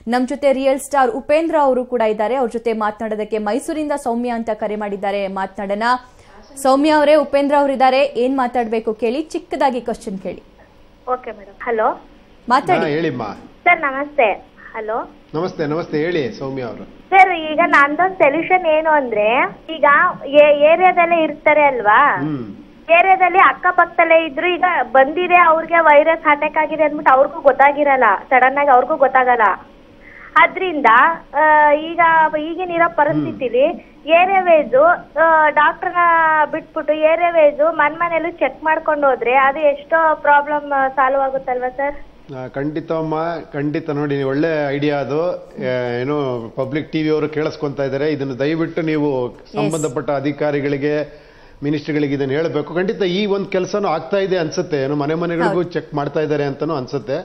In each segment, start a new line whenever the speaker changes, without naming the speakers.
ನಮ್ ಜೊತೆ real star Upendra ಅವರು ಕೂಡ ಇದ್ದಾರೆ ಅವ್ರ ಜೊತೆ ಮಾತನಾಡೋದಕ್ಕೆ ಮೈಸೂರಿಂದ ಸೌಮ್ಯ ಅಂತ ಕರೆ ಮಾಡಿದ್ದಾರೆ ಮಾತನಾಡೋಣ ಸೌಮ್ಯ ಅವರೇ ಉಪೇಂದ್ರ ಅವರಿದ್ದಾರೆ ಏನ್ ಮಾತಾಡ್ಬೇಕು ಕೇಳಿ ಚಿಕ್ಕದಾಗಿ ಕ್ವಶನ್ ಕೇಳಿ
ಓಕೆ ಮೇಡಮ್ ಹಲೋ
ಮಾತಾಡಿ
ಹಾ, ಹೇಳಿಮ್ಮ
ಸರ್ ನಮಸ್ತೆ ಹಲೋ
ನಮಸ್ತೆ ನಮಸ್ತೆ ಹೇಳಿ ಸೌಮ್ಯ ಅವರು
ಸರ್ ಈಗ ನಂದೊಂದು ಸೊಲ್ಯೂಷನ್ ಏನು ಅಂದ್ರೆ ಈಗ ಏರಿಯಾದಲ್ಲೇ ಇರ್ತಾರೆ ಅಲ್ವಾ
ಹ್ಮ್
ಏರಿಯಾದಲ್ಲಿ ಅಕ್ಕಪಕ್ಕದಲ್ಲೇ ಇದ್ರು ಈಗ ಬಂದಿದೆ ಅವ್ರಿಗೆ ವೈರಸ್ ಅಟ್ಯಾಕ್ ಆಗಿದೆ ಅಂದ್ಬಿಟ್ಟು ಅವ್ರಿಗೂ ಗೊತ್ತಾಗಿರಲ್ಲ ಸಡನ್ ಆಗಿ ಅವ್ರಿಗೂ ಗೊತ್ತಾಗಲ್ಲ ಅದ್ರಿಂದ ಆ, ಈಗ ಈಗಿನ ಇರೋ ಪರಿಸ್ಥಿತಿಲಿ ಏರಿಯಾ ವೈಸು ಡಾಕ್ಟರ್ನ ಬಿಟ್ಬಿಟ್ಟು ಏರಿಯಾ ವೈಸು ಮನ್ ಮನೇಲೂ ಚೆಕ್ ಮಾಡ್ಕೊಂಡು ಹೋದ್ರೆ ಅದು ಎಷ್ಟೋ ಪ್ರಾಬ್ಲಮ್ ಸಾಲ್ವ್ ಆಗುತ್ತಲ್ವಾ ಸರ್
ಆ, ಖಂಡಿತ ಅಮ್ಮ ಖಂಡಿತ ನೋಡಿ ನೀವು ಒಳ್ಳೆ ಐಡಿಯಾ ಅದು ಆ, ಏನು ಪಬ್ಲಿಕ್ ಟಿವಿ ಅವರು ಕೇಳಿಸ್ಕೊಂತಾ ಇದ್ದಾರೆ ಇದನ್ನು ದಯವಿಟ್ಟು ನೀವು ಸಂಬಂಧಪಟ್ಟ ಅಧಿಕಾರಿಗಳಿಗೆ ಮಿನಿಸ್ಟ್ರಿಗಳಿಗೆ ಇದನ್ನು ಹೇಳಬೇಕು ಖಂಡಿತ ಈ ಒಂದು ಕೆಲಸನೂ ಆಗ್ತಾ ಇದೆ ಅನ್ಸುತ್ತೆ ಏನು ಮನೆ ಮನೆಗಳಿಗೂ ಚೆಕ್ ಮಾಡ್ತಾ ಇದ್ದಾರೆ ಅಂತಾನೂ ಅನ್ಸುತ್ತೆ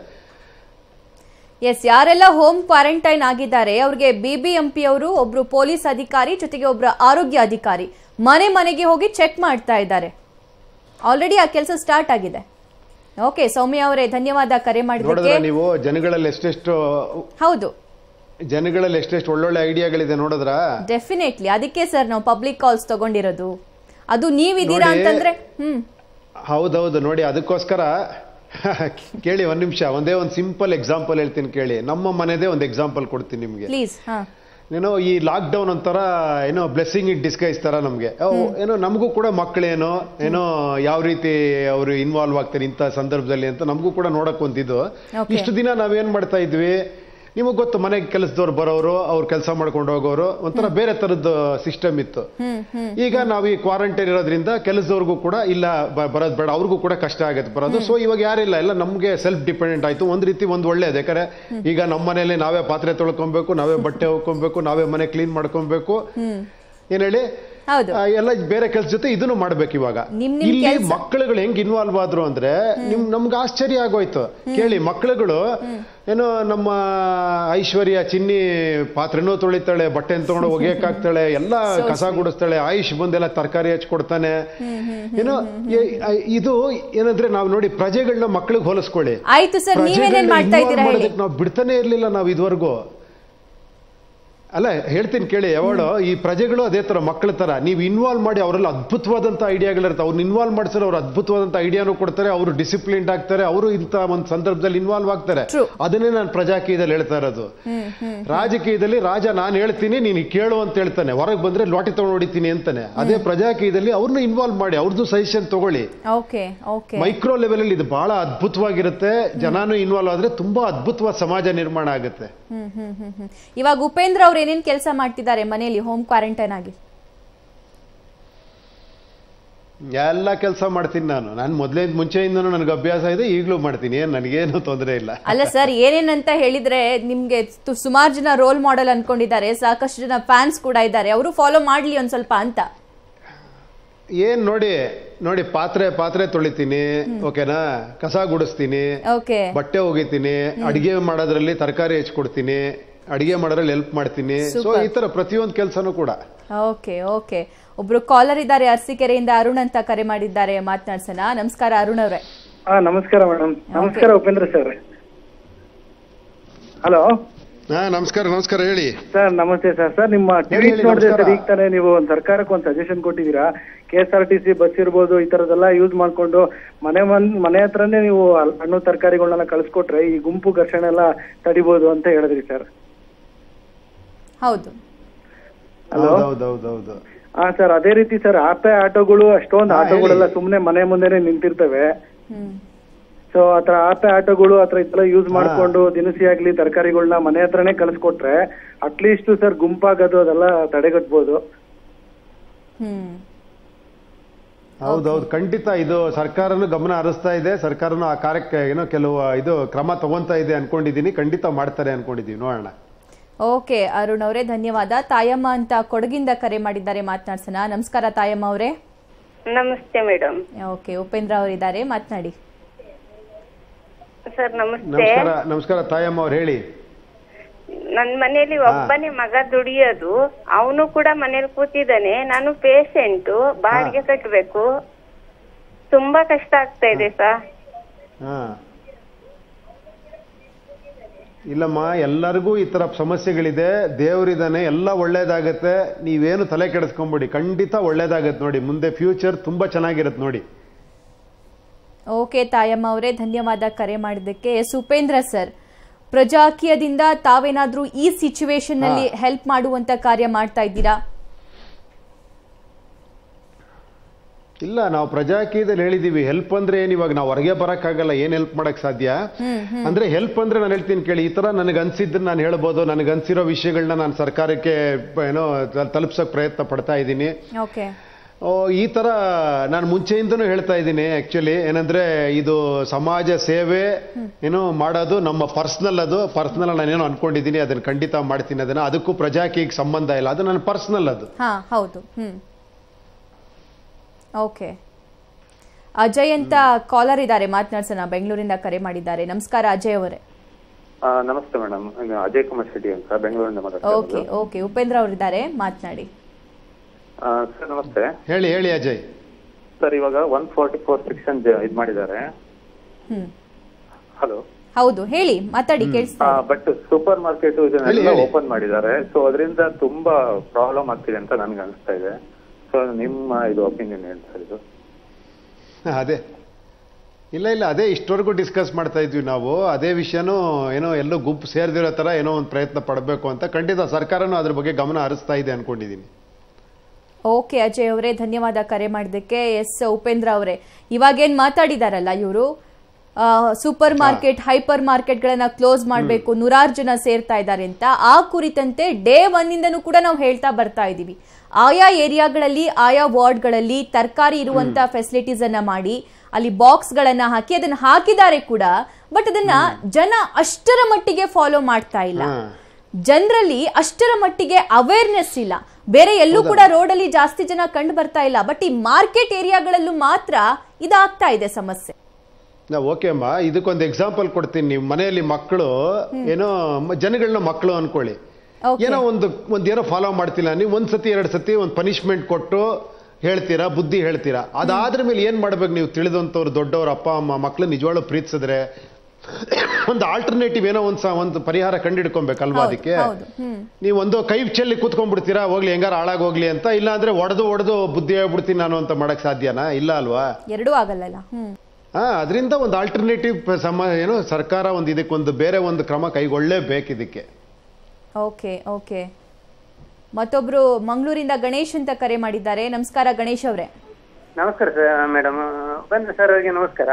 ಎಸ್ ಯಾರೆಲ್ಲ ಹೋಮ್ ಕ್ವಾರಂಟೈನ್ ಆಗಿದ್ದಾರೆ ಅವ್ರಿಗೆ ಬಿಬಿಎಂಪಿ ಅವರು ಒಬ್ರು ಪೊಲೀಸ್ ಅಧಿಕಾರಿ ಜೊತೆಗೆ ಒಬ್ರು ಆರೋಗ್ಯ ಅಧಿಕಾರಿ ಮನೆ ಮನೆಗೆ ಹೋಗಿ ಚೆಕ್ ಮಾಡ್ತಾ ಇದ್ದಾರೆ ಆಲ್ರೆಡಿ ಆ ಕೆಲಸ ಸ್ಟಾರ್ಟ್ ಆಗಿದೆ ಓಕೆ ಸೌಮ್ಯ ಅವರೇ ಧನ್ಯವಾದ ಕರೆ
ನೋಡಿದ್ರೆ
ಮಾಡಿದ್ದಕ್ಕೆ
ನೀವು ಜನಗಳಲ್ಲಿ ಎಷ್ಟೆಷ್ಟು
ಹೌದು
ಜನಗಳಲ್ಲಿ ಎಷ್ಟೆಷ್ಟು ಒಳ್ಳೊಳ್ಳೆ ಐಡಿಯಾಗಳಿದೆ ನೋಡಿದ್ರ
ಡೆಫಿನೆಟ್ಲಿ ಅದಕ್ಕೆ ಸರ್ ನಾವು ಪಬ್ಲಿಕ್ ಕಾಲ್ಸ್ ತಗೊಂಡಿರೋದು ಅದು ನೀವಿದ್ದೀರಾ
ನೋಡಿ.
ಅಂತಂದ್ರೆ ಹ್ಮ್
ಹೌದೌದು ನೋಡಿ ಅದಕ್ಕೋಸ್ಕರ ಕೇಳಿ ಒಂದ್ ನಿಮಿಷ ಒಂದೇ ಒಂದು ಸಿಂಪಲ್ ಎಕ್ಸಾಂಪಲ್ ಹೇಳ್ತೀನಿ ಕೇಳಿ ನಮ್ಮ ಮನೆದೇ ಒಂದು ಎಕ್ಸಾಂಪಲ್ ಕೊಡ್ತೀನಿ ನಿಮ್ಗೆ
ಪ್ಲೀಸ್ ಹಾ
ಏನೋ ಈ ಲಾಕ್ ಡೌನ್ ಒಂಥರ ಏನೋ ಬ್ಲೆಸ್ಸಿಂಗ್ ಇಟ್ ಡಿಸ್ಕೈಸ್ ತರ ನಮ್ಗೆ ಅವ್ ಏನೋ ನಮಗೂ ಕೂಡ ಮಕ್ಕಳೇನೋ ಏನೋ ಯಾವ ರೀತಿ ಅವರು ಇನ್ವಾಲ್ವ್ ಆಗ್ತಾರೆ ಇಂಥ ಸಂದರ್ಭದಲ್ಲಿ ಅಂತ ನಮಗೂ ಕೂಡ ನೋಡಕ್ ಒಂದಿದ್ದು
Okay.
ಇಷ್ಟು ದಿನ ನಾವೇನ್ ಮಾಡ್ತಾ ಇದ್ವಿ ನಿಮಗೆ ಗೊತ್ತು ಮನೆಗೆ ಕೆಲಸದವ್ರು ಬರೋರು ಅವ್ರು ಕೆಲಸ ಮಾಡ್ಕೊಂಡು ಹೋಗೋರು ಒಂಥರ ಬೇರೆ ತರದ್ದು ಸಿಸ್ಟಮ್ ಇತ್ತು ಈಗ ನಾವು ಈ ಕ್ವಾರಂಟೈನ್ ಇರೋದ್ರಿಂದ ಕೆಲಸದವ್ರಿಗೂ ಕೂಡ ಇಲ್ಲ ಬ- ಬರೋದ್ ಬೇಡ ಅವ್ರಿಗೂ ಕೂಡ ಕಷ್ಟ ಆಗುತ್ತೆ ಬರೋದು ಸೊ ಇವಾಗ ಯಾರಿಲ್ಲ ಎಲ್ಲ ನಮ್ಗೆ ಸೆಲ್ಫ್ ಡಿಪೆಂಡೆಂಟ್ ಆಯ್ತು ಒಂದ್ ರೀತಿ ಒಂದು ಒಳ್ಳೇದು ಯಾಕಂದ್ರೆ ಈಗ ನಮ್ಮ ಮನೇಲಿ ನಾವೇ ಪಾತ್ರೆ ತೊಳ್ಕೊಬೇಕು ನಾವೇ ಬಟ್ಟೆ ಹೋಗ್ಕೊಬೇಕು ನಾವೇ ಮನೆ ಕ್ಲೀನ್ ಮಾಡ್ಕೊಬೇಕು ಏನ್ ಹೇಳಿ
ಹೌದು
ಆ, ಎಲ್ಲ ಬೇರೆ ಕೆಲಸ ಜೊತೆ ಇದನ್ನು ಮಾಡ್ಬೇಕು ಇವಾಗ
ನಿಮ್ ನಿಮ್
ಇಲ್ಲಿ
ಕೆಲ್ಸ.
ಮಕ್ಕಳುಗಳು ಹೆಂಗ್ ಇನ್ವಾಲ್ವ್ ಆದ್ರು ಅಂದ್ರೆ ನಿಮ್ ನಮ್ಗೆ ಆಶ್ಚರ್ಯ ಆಗೋಯ್ತು ಕೇಳಿ ಮಕ್ಕಳುಗಳು ಏನೋ ನಮ್ಮ ಐಶ್ವರ್ಯ ಚಿನ್ನಿ ಪಾತ್ರೆನೂ ತೊಳಿತಾಳೆ ಬಟ್ಟೆ ತಗೊಂಡು ಒಗೆಯಕ್ಕಾಗ್ತಾಳೆ ಎಲ್ಲ ಕಸ ಗುಡಿಸ್ತಾಳೆ ಆಯುಷ್ ಬಂದೆಲ್ಲ ತರಕಾರಿ ಹಚ್ಕೊಡ್ತಾನೆ ಏನೋ ಎ- ಐ- ಇದು ಏನಂದ್ರೆ ನಾವು ನೋಡಿ ಪ್ರಜೆಗಳನ್ನ ಮಕ್ಕಳಿಗೆ ಹೋಲಿಸ್ಕೊಳ್ಳಿ
ಆಯ್ತು ಸರ್ ನೀವೇನೇನ್ ಮಾಡ್ತಾ ಇದ್ದೀರಾ ಹೇಳಿ
ನಾವು ಬಿಡ್ತಾನೆ ಇರ್ಲಿಲ್ಲ ನಾವು ಇದುವರೆಗೂ ಅಲ್ಲ ಹೇಳ್ತೀನಿ ಕೇಳಿ ಯಾವಾಡು ಈ ಪ್ರಜೆಗಳು ಅದೇ ತರ ಮಕ್ಕಳ ತರ ನೀವು ಇನ್ವಾಲ್ವ್ ಮಾಡಿ ಅವರೆಲ್ಲ ಅದ್ಭುತವಾದಂತ ಐಡಿಯಾಗಳಿರುತ್ತೆ ಅವ್ರನ್ನ ಇನ್ವಾಲ್ವ್ ಮಾಡಿಸಿದ್ರೆ ಅವ್ರು ಅದ್ಭುತವಾದಂತ ಐಡಿಯಾನು ಕೊಡ್ತಾರೆ ಅವರು ಡಿಸಿಪ್ಲಿನ್ಡ್ ಆಗ್ತಾರೆ ಅವರು ಇಂಥ ಒಂದು ಸಂದರ್ಭದಲ್ಲಿ ಇನ್ವಾಲ್ವ್ ಆಗ್ತಾರೆ
True.
ಅದನ್ನೇ ನಾನು ಪ್ರಜಾಕೀಯದಲ್ಲಿ ಹೇಳ್ತಾ ಇರೋದು ರಾಜಕೀಯದಲ್ಲಿ ರಾಜ ನಾನು ಹೇಳ್ತೀನಿ ನೀನು ಕೇಳು ಅಂತ ಹೇಳ್ತಾನೆ ಹೊರಗೆ ಬಂದ್ರೆ ಲಾಟಿ ತಗೊಂಡು ಹೊಡಿತೀನಿ ಅಂತಾನೆ ಅದೇ ಪ್ರಜಾಕೀಯದಲ್ಲಿ ಅವ್ರನ್ನ ಇನ್ವಾಲ್ವ್ ಮಾಡಿ ಅವ್ರದ್ದು ಸಜೆಷನ್ ತಗೊಳ್ಳಿ
ಓಕೆ ಓಕೆ
ಮೈಕ್ರೋ ಲೆವೆಲ್ ಅಲ್ಲಿ ಇದು ಬಹಳ ಅದ್ಭುತವಾಗಿರುತ್ತೆ ಜನಾನು ಇನ್ವಾಲ್ವ್ ಆದ್ರೆ ತುಂಬಾ ಅದ್ಭುತವಾದ ಸಮಾಜ ನಿರ್ಮಾಣ ಆಗುತ್ತೆ
ಹ್ಮ್ ಹ್ಮ್ ಹ್ಮ್ ಹ್ಮ್ ಇವಾಗ ಉಪೇಂದ್ರ ಅವ್ರು ಏನೇನ್ ಕೆಲಸ ಮಾಡ್ತಿದ್ದಾರೆ ಮನೆಯಲ್ಲಿ ಹೋಮ್ ಕ್ವಾರಂಟೈನ್ ಆಗಿ
ಎಲ್ಲ ಕೆಲಸ ಮಾಡ್ತೀನಿ ನಾನು ನಾನು ಮೊದಲೇ ಮುಂಚೆಯಿಂದನೂ ನನಗೆ ಅಭ್ಯಾಸ ಇದೆ ಈಗಲೂ ಮಾಡ್ತೀನಿ ಏನು ನನಗೇನು ತೊಂದರೆ ಇಲ್ಲ
ಅಲ್ಲ ಸರ್ ಏನೇನಂತ ಹೇಳಿದ್ರೆ ನಿಮ್ಗೆ ಸುಮಾರು ಜನ ರೋಲ್ ಮಾಡೆಲ್ ಅನ್ಕೊಂಡಿದ್ದಾರೆ ಸಾಕಷ್ಟು ಜನ ಫ್ಯಾನ್ಸ್ ಕೂಡ ಇದ್ದಾರೆ ಅವರು ಫಾಲೋ ಮಾಡ್ಲಿ ಒಂದ್ ಸ್ವಲ್ಪ ಅಂತ
ಏನ್ ನೋಡಿ ನೋಡಿ ಪಾತ್ರೆ ಪಾತ್ರೆ ತೊಳಿತೀನಿ ಓಕೆನಾ ಕಸ ಗುಡಿಸ್ತೀನಿ
ಓಕೆ
ಬಟ್ಟೆ ಒಗಿತೀನಿ ಅಡಿಗೆ ಮಾಡೋದ್ರಲ್ಲಿ ತರಕಾರಿ ಹೆಚ್ಚಿಕೊಡ್ತೀನಿ ಅಡಿಗೆ ಮಾಡೋದ್ರಲ್ಲಿ ಹೆಲ್ಪ್ ಮಾಡ್ತೀನಿ ಸೊ
Super.
ಈ ತರ ಪ್ರತಿಯೊಂದು ಕೆಲಸನೂ ಕೂಡ
ಓಕೆ ಓಕೆ ಒಬ್ರು ಕಾಲರ್ ಇದ್ದಾರೆ ಅರಸೀಕೆರೆಯಿಂದ ಅರುಣ್ ಅಂತ ಕರೆ ಮಾಡಿದ್ದಾರೆ ಮಾತನಾಡ್ಸೋಣ ನಮಸ್ಕಾರ ಅರುಣ್ ಅವರೇ
ಹಾ ನಮಸ್ಕಾರ ಮೇಡಮ್ ನಮಸ್ಕಾರ ಉಪೇಂದ್ರ ಸರ್ ಹಲೋ
ಹಾ ನಮಸ್ಕಾರ ನಮಸ್ಕಾರ ಹೇಳಿ
ಸರ್ ನಮಸ್ತೆ ಸರ್ ಸರ್ ನಿಮ್ಮ
ಹೇಳಿ,
ಟ್ವೀಟ್
ಹೇಳಿ,
ನೋಡಿದ್ರೆ
ನಮಸ್ಕಾರ.
ಸರ್ ಈಗ ತಾನೇ ನೀವು ಒಂದು ಸರ್ಕಾರಕ್ಕೆ ಒಂದು ಸಜೆಷನ್ ಕೊಟ್ಟಿದ್ದೀರಾ K S R T C bus ಇರ್ಬೋದು ಈ ತರದೆಲ್ಲ ಯೂಸ್ ಮಾಡ್ಕೊಂಡು ಮನೆ ಮನ್ ಮನೆ ಹತ್ರನೇ ನೀವು ಹಲ್- ಹಣ್ಣು ತರಕಾರಿಗಳನ್ನೆಲ್ಲ ಕಳಿಸ್ಕೊಟ್ರೆ ಈ ಗುಂಪು ಘರ್ಷಣೆ ಎಲ್ಲ ತಡಿಬೋದು ಅಂತ ಹೇಳಿದ್ರಿ ಸರ್
ಹೌದು
ಹಲೋ
ಹೌದೌದೌದೌದು
ಹಾ ಸರ್ ಅದೇ ರೀತಿ ಸರ್ ಆಪೆ ಆಟೋಗಳು ಅಷ್ಟೊಂದು
ಹಾ,
ಆಟೋಗಳೆಲ್ಲ
ಹೇಳಿ.
ಸುಮ್ನೆ ಮನೆ ಮುಂದೆನೆ ನಿಂತಿರ್ತವೆ
ಹ್ಮ್
ಸೊ ಆತರ ಆಪೆ ಆಟೋಗಳು ಆತರ ಇದೆಲ್ಲ ಯೂಸ್ ಮಾಡ್ಕೊಂಡು ದಿನಸಿ ಆಗ್ಲಿ ತರಕಾರಿಗಳನ್ನ ಮನೆ ಹತ್ರನೇ ಕಳಿಸ್ಕೊಟ್ರೆ ಅಟ್ಲೀಸ್ಟ್ ಸರ್ ಗುಂಪಾಗೋದು ಅದೆಲ್ಲ ತಡೆಗಟ್ಬೋದು
ಹ್ಮ್
ಹೌದೌದು ಖಂಡಿತ ಇದು ಸರ್ಕಾರನು ಗಮನ ಹರಿಸ್ತಾ ಇದೆ ಸರ್ಕಾರನು ಆ ಕಾರ್ಯಕ್ಕೆ ಏನೋ ಕೆಲವು ಇದು ಕ್ರಮ ತಗೊಂತಾ ಇದೆ ಅನ್ಕೊಂಡಿದೀನಿ ಖಂಡಿತ ಮಾಡ್ತಾರೆ ಅನ್ಕೊಂಡಿದೀವಿ ನೋಡೋಣ
ಓಕೆ ಅರುಣ್ ಅವರೇ ಧನ್ಯವಾದ ತಾಯಮ್ಮ ಅಂತ ಕೊಡಗಿಂದ ಕರೆ ಮಾಡಿದ್ದಾರೆ ಮಾತನಾಡ್ಸೋಣ ನಮಸ್ಕಾರ ತಾಯಮ್ಮ ಅವರೇ
ನಮಸ್ತೆ ಮೇಡಮ್
ಓಕೆ ಉಪೇಂದ್ರ ಅವರಿದ್ದಾರೆ ಮಾತನಾಡಿ
ಸರ್ ನಮಸ್ತೆ
ನಮಸ್ಕಾರ ನಮಸ್ಕಾರ ತಾಯಮ್ಮ ಅವ್ರು ಹೇಳಿ
ನನ್ ಮನೇಲಿ ಒಬ್ಬನೇ ಮಗ ದುಡಿಯೋದು ಅವನು ಕೂಡ ಮನೇಲಿ ಕೂತಿದ್ದಾನೆ ನಾನು ಪೇಷಂಟು ಬಾಡಿಗೆ ಕಟ್ಟಬೇಕು ತುಂಬಾ ಕಷ್ಟ ಆಗ್ತಾ ಇದೆ ಸರ್
ಹಾ ಇಲ್ಲಮ್ಮ ಎಲ್ಲರಿಗೂ ಈ ತರ ಸಮಸ್ಯೆಗಳಿದೆ ದೇವರಿದಾನೆ ಎಲ್ಲ ಒಳ್ಳೇದಾಗತ್ತೆ ನೀವೇನು ತಲೆ ಕೆಡಿಸ್ಕೊಂಬಿಡಿ ಖಂಡಿತ ಒಳ್ಳೇದಾಗತ್ತೆ ನೋಡಿ ಮುಂದೆ ಫ್ಯೂಚರ್ ತುಂಬಾ ಚೆನ್ನಾಗಿರುತ್ತೆ ನೋಡಿ
ಓಕೆ ತಾಯಮ್ಮ ಅವರೇ ಧನ್ಯವಾದ ಕರೆ ಮಾಡಿದ್ದಕ್ಕೆ ಎಸ್ ಉಪೇಂದ್ರ ಸರ್ ಪ್ರಜಾಕೀಯದಿಂದ ತಾವೇನಾದ್ರೂ ಈ ಸಿಚುವೇಶನ್ ನಲ್ಲಿ ಹೆಲ್ಪ್ ಮಾಡುವಂತ ಕಾರ್ಯ ಮಾಡ್ತಾ ಇದ್ದೀರಾ
ಇಲ್ಲ ನಾವು ಪ್ರಜಾಕೀಯದಲ್ಲಿ ಹೇಳಿದೀವಿ ಹೆಲ್ಪ್ ಅಂದ್ರೆ ಏನ್ ಇವಾಗ ನಾವು ಹೊರಗೆ ಬರಕ್ಕಾಗಲ್ಲ ಏನ್ ಹೆಲ್ಪ್ ಮಾಡಕ್ ಸಾಧ್ಯ ಅಂದ್ರೆ ಹೆಲ್ಪ್ ಅಂದ್ರೆ ನಾನು ಹೇಳ್ತೀನಿ ಕೇಳಿ ಈ ತರ ನನಗೆ ಅನ್ಸಿದ್ದನ್ನ ನಾನು ಹೇಳ್ಬೋದು ನನಗೆ ಅನ್ಸಿರೋ ವಿಷಯಗಳನ್ನ ನಾನು ಸರ್ಕಾರಕ್ಕೆ ಪ- ಏನೋ ತಲ್- ತಲುಪ್ಸೋಕ್ ಪ್ರಯತ್ನ ಪಡ್ತಾ ಇದ್ದೀನಿ
ಓಕೆ
ಓ, ಈ ತರ ನಾನು ಮುಂಚೆಯಿಂದನೂ ಹೇಳ್ತಾ ಇದ್ದೀನಿ ಆಕ್ಚುಲಿ ಏನಂದ್ರೆ ಇದು ಸಮಾಜ ಸೇವೆ ಏನು ಮಾಡೋದು ನಮ್ಮ ಪರ್ಸನಲ್ ಅದು ಪರ್ಸನಲ್ ನಾನೇನೋ ಅನ್ಕೊಂಡಿದ್ದೀನಿ ಅದನ್ನ ಖಂಡಿತ ಮಾಡ್ತೀನಿ ಅದನ್ನ ಅದಕ್ಕೂ ಪ್ರಜಾಕೀಯಕ್ಕೆ ಸಂಬಂಧ ಇಲ್ಲ ಅದು ನನ್ನ ಪರ್ಸನಲ್ ಅದು
ಹಾ ಹೌದು ಹ್ಮ್ ಓಕೆ ಅಜಯ್ ಅಂತ ಕಾಲರ್ ಇದ್ದಾರೆ ಮಾತನಾಡ್ಸೋಣ ಬೆಂಗಳೂರಿಂದ ಕರೆ ಮಾಡಿದ್ದಾರೆ ನಮಸ್ಕಾರ ಅಜಯ್ ಅವರೇ
ಆ, ನಮಸ್ತೆ ಮೇಡಮ್ ಅಜಯ್ ಕುಮಾರ್ ಶೆಟ್ಟಿ ಅಂತ ಬೆಂಗಳೂರಿಂದ ಮಾತಾಡ್ತಾ
ಓಕೆ
ಇರೋದು.
ಓಕೆ ಉಪೇಂದ್ರ ಅವರಿದ್ದಾರೆ ಮಾತನಾಡಿ
ಆ, ಸರ್ ನಮಸ್ತೆ
ಹೇಳಿ ಹೇಳಿ ಅಜಯ್
ಸರ್ ಇವಾಗ ಒನ್ ಫೋರ್ಟಿ ಫೋರ್ ಸೆಕ್ಷನ್ ಇದ್ ಮಾಡಿದ್ದಾರೆ
ಹ್ಮ್
ಹಲೋ
ಹೌದು ಹೇಳಿ ಮಾತಾಡಿ ಕೇಳಿಸ್ತಾ ಇದೆ.
ಬಟ್ ಸೂಪರ್ ಮಾರ್ಕೆಟ್
ಹೇಳಿ,
ಇದನ್ನೆಲ್ಲ
ಹೇಳಿ.
ಓಪನ್ ಮಾಡಿದ್ದಾರೆ ಸೊ ಅದರಿಂದ ತುಂಬಾ ಪ್ರಾಬ್ಲಮ್ ಆಗ್ತಿದೆ ಅಂತ ನನ್ಗೆ ಅನಿಸ್ತಾ ಇದೆ ಸೊ ನಿಮ್ಮ ಇದು ಒಪಿನಿಯನ್ ಏನು ಸರ್ ಇದು
ಅದೇ ಇಲ್ಲ ಇಲ್ಲ ಅದೇ ಇಷ್ಟವರೆಗೂ ಡಿಸ್ಕಸ್ ಮಾಡ್ತಾ ಇದ್ವಿ ನಾವು ಅದೇ ವಿಷಯನೂ ಏನೋ ಎಲ್ಲೋ ಗುಂಪು ಸೇರ್ದಿರೋ ತರ ಏನೋ ಒಂದು ಪ್ರಯತ್ನ ಪಡಬೇಕು ಅಂತ ಖಂಡಿತ ಸರ್ಕಾರನೂ ಅದ್ರ ಬಗ್ಗೆ ಗಮನ ಹರಿಸ್ತಾ ಇದೆ ಅನ್ಕೊಂಡಿದ್ದೀನಿ
ಓಕೆ ಅಜಯ್ ಅವರೇ ಧನ್ಯವಾದ ಕರೆ ಮಾಡಿದ್ದಕ್ಕೆ ಎಸ್ ಉಪೇಂದ್ರ ಅವರೇ ಇವಾಗೇನ್ ಮಾತಾಡಿದಾರಲ್ಲ ಇವರು ಸೂಪರ್ ಮಾರ್ಕೆಟ್ ಹೈಪರ್ ಮಾರ್ಕೆಟ್ಗಳನ್ನ ಕ್ಲೋಸ್ ಮಾಡಬೇಕು ನೂರಾರು ಜನ ಸೇರ್ತಾ ಇದ್ದಾರೆ ಅಂತ ಆ ಕುರಿತಂತೆ ಡೇ ಒನ್ ಇಂದನೂ ಕೂಡ ನಾವು ಹೇಳ್ತಾ ಬರ್ತಾ ಇದ್ದೀವಿ ಆಯಾ ಏರಿಯಾಗಳಲ್ಲಿ ಆಯಾ ವಾರ್ಡ್ಗಳಲ್ಲಿ ತರಕಾರಿ ಇರುವಂತ ಫೆಸಿಲಿಟೀಸ್ ಅನ್ನ ಮಾಡಿ ಅಲ್ಲಿ ಬಾಕ್ಸ್ ಗಳನ್ನ ಹಾಕಿ ಅದನ್ನ ಹಾಕಿದ್ದಾರೆ ಕೂಡ ಬಟ್ ಅದನ್ನ ಜನ ಅಷ್ಟರ ಮಟ್ಟಿಗೆ ಫಾಲೋ ಮಾಡ್ತಾ ಇಲ್ಲ
ಹಾ.
ಜನರಲ್ಲಿ ಅಷ್ಟರ ಮಟ್ಟಿಗೆ ಅವೇರ್ನೆಸ್ ಇಲ್ಲ ಬೇರೆ ಎಲ್ಲೂ ಕೂಡ ರೋಡಲ್ಲಿ ಜಾಸ್ತಿ ಜನ ಕಂಡು ಬರ್ತಾ ಇಲ್ಲ ಬಟ್ ಈ ಮಾರ್ಕೆಟ್ ಏರಿಯಾಗಳಲ್ಲೂ ಮಾತ್ರ ಇದಾಗ್ತಾ ಇದೆ ಸಮಸ್ಯೆ
ನಾ ಓಕೆ ಅಮ್ಮ ಇದಕ್ಕೊಂದು ಎಕ್ಸಾಂಪಲ್ ಕೊಡ್ತೀನಿ ನೀವು ಮನೆಯಲ್ಲಿ ಮಕ್ಕಳು ಏನೋ ಮ- ಜನಗಳನ್ನ ಮಕ್ಕಳು ಅನ್ಕೊಳ್ಳಿ
Okay.
ಏನೋ ಒಂದು ಒಂದ್ ಏನೋ ಫಾಲೋ ಮಾಡ್ತಿಲ್ಲ ನೀವು ಒಂದ್ ಸತಿ ಎರಡು ಸತಿ ಒಂದು ಪನಿಷ್ಮೆಂಟ್ ಕೊಟ್ಟು ಹೇಳ್ತೀರಾ ಬುದ್ಧಿ ಹೇಳ್ತೀರಾ ಅದಾದ್ರ ಮೇಲೆ ಏನ್ ಮಾಡ್ಬೇಕು ನೀವು ತಿಳಿದಂಥವ್ರು ದೊಡ್ಡವ್ರ ಅಪ್ಪ ಅಮ್ಮ ಮಕ್ಕಳು ನಿಜವಾಗ್ಲೂ ಪ್ರೀತಿಸಿದ್ರೆ ಒಂದು ಆಲ್ಟರ್ನೇಟಿವ್ ಏನೋ ಒಂದ್ ಸ- ಒಂದು ಪರಿಹಾರ ಕಂಡಿಡ್ಕೊಬೇಕಲ್ವಾ
ಹೌದು,
ಅದಕ್ಕೆ
ಹೌದು ಹ್ಮ್
ನೀವು ಒಂದು ಕೈ ಚೆಲ್ಲಿ ಕೂತ್ಕೊಂಡ್ಬಿಡ್ತೀರಾ ಹೋಗ್ಲಿ ಹೆಂಗಾರ ಹಾಳಾಗೋಗ್ಲಿ ಅಂತ ಇಲ್ಲ ಅಂದ್ರೆ ಒಡೆದು ಒಡೆದು ಬುದ್ಧಿ ಹೇಳ್ಬಿಡ್ತೀನಿ ನಾನು ಅಂತ ಮಾಡಕ್ ಸಾಧ್ಯನಾ ಇಲ್ಲ ಅಲ್ವಾ
ಎರಡೂ ಆಗಲ್ಲ ಹ್ಮ್
ಹಾ ಅದರಿಂದ ಒಂದು ಆಲ್ಟರ್ನೇಟಿವ್ ಸಮ ಏನು ಸರ್ಕಾರ ಒಂದು ಇದಕ್ಕೊಂದು ಬೇರೆ ಒಂದು ಕ್ರಮ ಕೈಗೊಳ್ಳಲೇಬೇಕು ಇದಕ್ಕೆ
ಓಕೆ ಓಕೆ ಮತ್ತೊಬ್ರು ಮಂಗಳೂರಿಂದ ಗಣೇಶ್ ಅಂತ ಕರೆ ಮಾಡಿದ್ದಾರೆ ನಮಸ್ಕಾರ ಗಣೇಶ್ ಅವರೇ
ನಮಸ್ಕಾರ ಸರ್ ಮೇಡಮ್ ಬನ್ನಿ ಸರ್ ಅವರಿಗೆ ನಮಸ್ಕಾರ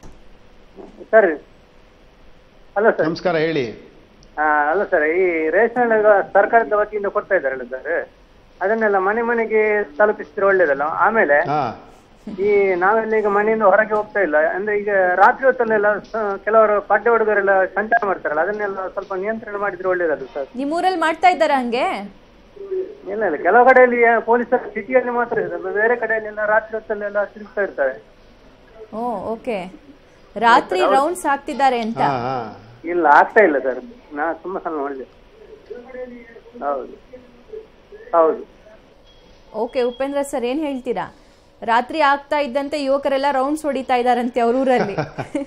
ಸರ್ ಅಲ್ಲ ಸರ್
ನಮಸ್ಕಾರ ಹೇಳಿ
ಆ, ಅಲ್ಲ ಸರ್ ಈ ರೇಷನ್ ಈಗ ಸರ್ಕಾರದ ವತಿಯಿಂದ ಕೊಡ್ತಾ ಇದ್ದಾರಲ್ಲ ಸರ್ ಅದನ್ನೆಲ್ಲ ಮನೆ ಮನೆಗೆ ತಲುಪಿಸಿದ್ರೆ ಒಳ್ಳೇದಲ್ಲ ಆಮೇಲೆ
ಹಾ
ಈ ನಾವೆಲ್ಲ ಈಗ ಮನೆಯಿಂದ ಹೊರಗೆ ಹೋಗ್ತಾ ಇಲ್ಲ ಅಂದ್ರೆ ಈಗ ರಾತ್ರಿ ಹೊತ್ತಲ್ಲೆಲ್ಲ ಸ- ಕೆಲವರು ಪಡ್ಡೆ ಹುಡುಗರೆಲ್ಲ ಸಂಚಾರ ಮಾಡ್ತಾರಲ್ಲ ಅದನ್ನೆಲ್ಲ ಸ್ವಲ್ಪ ನಿಯಂತ್ರಣ ಮಾಡಿದ್ರೆ ಒಳ್ಳೇದಲ್ಲ ಸರ್
ನಿಮ್ಮೂರಲ್ಲಿ ಮಾಡ್ತಾ ಇದ್ದಾರ ಹಂಗೆ
ಇಲ್ಲ ಇಲ್ಲ ಕೆಲವು ಕಡೆಯಲ್ಲಿ ಪೊಲೀಸರು ಸಿಟಿಯಲ್ಲಿ ಮಾತ್ರ ಇದೆ ಬೇರೆ ಕಡೆಯಲ್ಲೆಲ್ಲ ರಾತ್ರಿ ಹೊತ್ತಲ್ಲೆಲ್ಲ ತಿರುಗ್ತಾ ಇರ್ತಾರೆ
ಓ ಓಕೆ ರಾತ್ರಿ ರೌಂಡ್ಸ್ ಹಾಕ್ತಿದ್ದಾರೆ ಅಂತ
ಹಾ ಹಾ
ಇಲ್ಲ ಆಗ್ತಾ ಇಲ್ಲ ಸರ್ ನಾ ತುಂಬಾ ಸಲ ನೋಡಿದೆ ಹೌದು ಹೌದು
ಓಕೆ ಉಪೇಂದ್ರ ಸರ್ ಏನ್ ಹೇಳ್ತೀರಾ ರಾತ್ರಿ ಆಗ್ತಾ ಇದ್ದಂತೆ ಯುವಕರೆಲ್ಲ ರೌಂಡ್ಸ್ ಹೊಡಿತಾ ಇದಾರಂತೆ ಅವ್ರ ಊರಲ್ಲಿ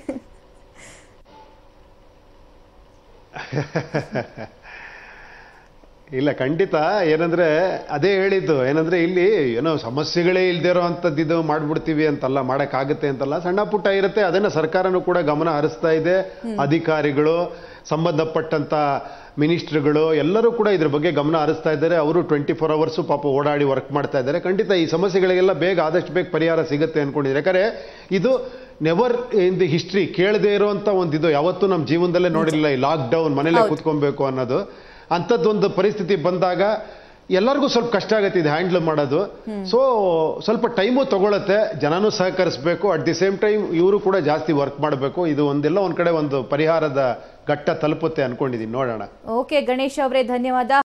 ಇಲ್ಲ ಖಂಡಿತ ಏನಂದ್ರೆ ಅದೇ ಹೇಳಿದ್ದು ಏನಂದ್ರೆ ಇಲ್ಲಿ ಏನೋ ಸಮಸ್ಯೆಗಳೇ ಇಲ್ದೇ ಇರೋ ಅಂಥದ್ದು ಇದು ಮಾಡ್ಬಿಡ್ತೀವಿ ಅಂತಲ್ಲ ಮಾಡಕ್ಕಾಗುತ್ತೆ ಅಂತಲ್ಲ ಸಣ್ಣ ಪುಟ್ಟ ಇರುತ್ತೆ ಅದನ್ನ ಸರ್ಕಾರನೂ ಕೂಡ ಗಮನ ಹರಿಸ್ತಾ ಇದೆ ಅಧಿಕಾರಿಗಳು ಸಂಬಂಧಪಟ್ಟಂತ ಮಿನಿಸ್ಟ್ರುಗಳು ಎಲ್ಲರೂ ಕೂಡ ಇದ್ರ ಬಗ್ಗೆ ಗಮನ ಹರಿಸ್ತಾ ಇದ್ದಾರೆ ಅವರು ಟ್ವೆಂಟಿ ಫೋರ್ ಅವರ್ಸು ಪಾಪ ಓಡಾಡಿ ವರ್ಕ್ ಮಾಡ್ತಾ ಇದ್ದಾರೆ ಖಂಡಿತ ಈ ಸಮಸ್ಯೆಗಳಿಗೆಲ್ಲ ಬೇಗ ಆದಷ್ಟು ಬೇಗ ಪರಿಹಾರ ಸಿಗುತ್ತೆ ಅನ್ಕೊಂಡಿದ್ದಾರೆ ಯಾಕಂದ್ರೆ ಇದು ನೆವರ್ ಇನ್ ದಿ ಹಿಸ್ಟ್ರಿ ಕೇಳದೇ ಇರುವಂತ ಒಂದು ಇದು ಯಾವತ್ತೂ ನಮ್ಮ ಜೀವನದಲ್ಲೇ ನೋಡಿರಲಿಲ್ಲ ಈ ಲಾಕ್ ಡೌನ್ ಮನೇಲೆ ಕೂತ್ಕೊಬೇಕು ಅನ್ನೋದು ಅಂಥದ್ದೊಂದು ಪರಿಸ್ಥಿತಿ ಬಂದಾಗ ಎಲ್ಲರಿಗೂ ಸ್ವಲ್ಪ ಕಷ್ಟ ಆಗತ್ತೆ ಇದು ಹ್ಯಾಂಡ್ಲ್ ಮಾಡೋದು ಸೊ ಸ್ವಲ್ಪ ಟೈಮು ತಗೊಳತ್ತೆ ಜನನೂ ಸಹಕರಿಸಬೇಕು ಅಟ್ ದಿ ಸೇಮ್ ಟೈಮ್ ಇವರು ಕೂಡ ಜಾಸ್ತಿ ವರ್ಕ್ ಮಾಡಬೇಕು ಇದು ಒಂದೆಲ್ಲ ಒಂದ್ ಕಡೆ ಒಂದು ಪರಿಹಾರದ ಘಟ್ಟ ತಲುಪುತ್ತೆ ಅನ್ಕೊಂಡಿದೀನಿ ನೋಡೋಣ
ಓಕೆ ಗಣೇಶ್ ಅವರೇ ಧನ್ಯವಾದ